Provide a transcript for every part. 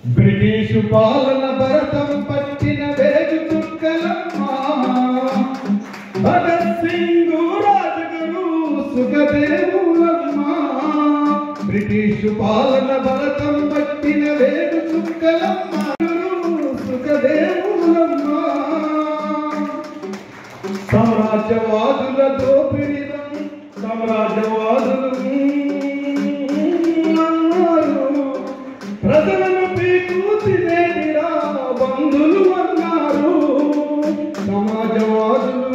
British పాలన భరతం పట్టిన వేగు చుక్కలమ్మా భగత్ సింగ్ రాజగురు సుఖదేవులమ్మా బ్రిటిషు పాలన భరతం పట్టిన వేగు చుక్కలమ్మా గురు సుఖదేవులమ్మా సామ్రాజ్యవాదుల దోపిడిలం సామ్రాజ్యవాదులు అన్నారు ప్రజలను పీకు తినేటిరా బంధులు అన్నారు సమాజవాదులు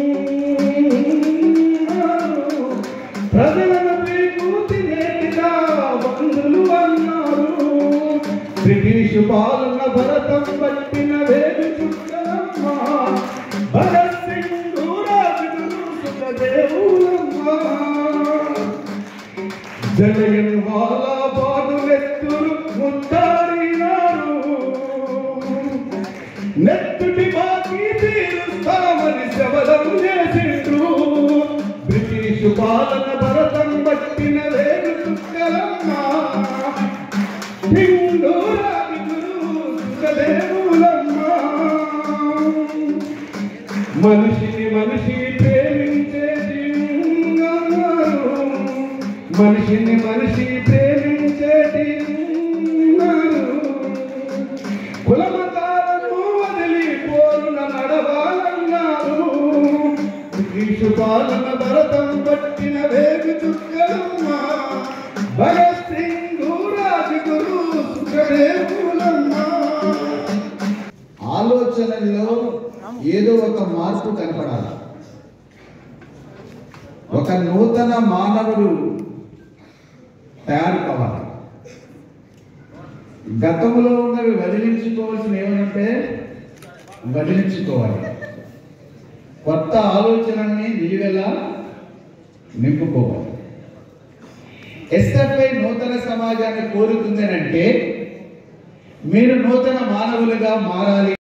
అన్నారు. ప్రజలను పీకు తినేటిరా బంధులు అన్నారు బ్రిటిష్ పాలన భరతం పట్టిన వేలు చుక్కలమ్మా భగత్ సింగ్ రాజగురు సుఖదేవులమ్మా జలయన్ వాలా బాగులెత్తులు ముట్టాడినారు నెత్తుటి బాకీ తీరుస్తామని శబదం చేసిండ్రు బ్రిటిష్ పాలన భరతం పట్టిన వేలు చుక్కలమ్మా హిందూ రాజులు సుఖదేవులమ్మా మనిషిని మనిషి ప్రేమించేది ఉన్నారు. మనిషిని మనిషి ప్రేమించేది ఉన్నారు. కులమతాలను వదిలి పోరున నడవాలన్నారు బ్రిటిషు పాలన భరతం పట్టిన వేగు చుక్కలమ్మా భగత్ సింగ్ రాజగురు సుఖదేవులమ్మా ఆలోచనల్లో ఏదో ఒక మార్పు కనపడాలి ఒక నూతన మానవుడు తయారు కావాలి గతంలో ఉన్నవి వదిలించుకోవాల్సిన ఏమంటే వదిలించుకోవాలి కొత్త ఆలోచనల్ని నిలువెలా నింపుకోవాలి ఎస్ఎఫ్ఐ నూతన సమాజాన్ని కోరుతుంది అంటే మీరు నూతన మానవులుగా మారాలి